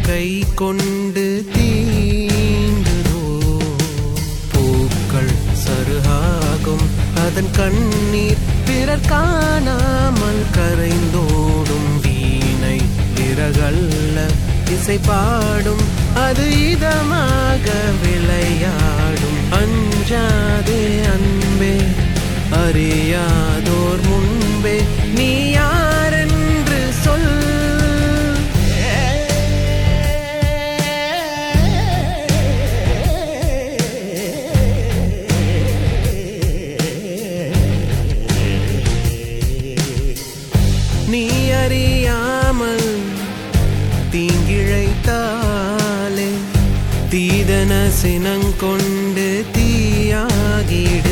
கை கொண்டு தீண்டுதோ பூக்கள் சருகாகும் அதன் கண்ணீர் பிறர் காணாமல் கரைந்தோடும் வீணை பிறகல்ல இசை பாடும் அது இதமாக விளையாடும் அஞ்சாதே அன்பே அறியாதோர் முன்பே நீ யாரென்று சொல் நீ அறியாமல் தீங்கிழைத்தாலே தீதன சினங்கொண்டு தீயாகிடு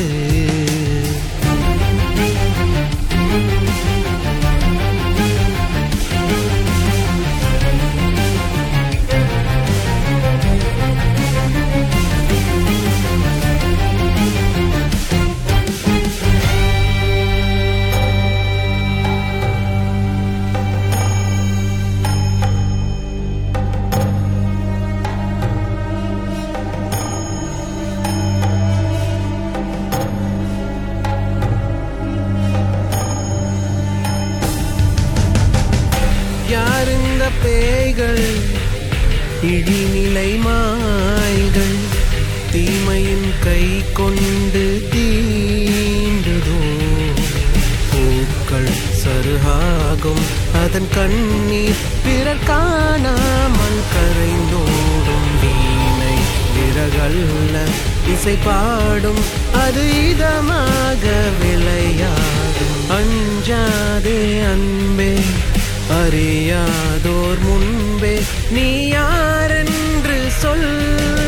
யார் இந்த பேய்கள் இடிநிலை மாய்கள் தீமையின் கை கொண்டு தீண்டுதோ பூக்கள் சருகாகும் அதன் கண்ணீர் பிறர் காணாமல் கரைந்தோடும் வீணை பிறகல்ல இசை பாடும் அது இதமாக விளையாடும் அஞ்சாதே அன்பே அறியாதோர் முன்பே நீ யாரென்று சொல்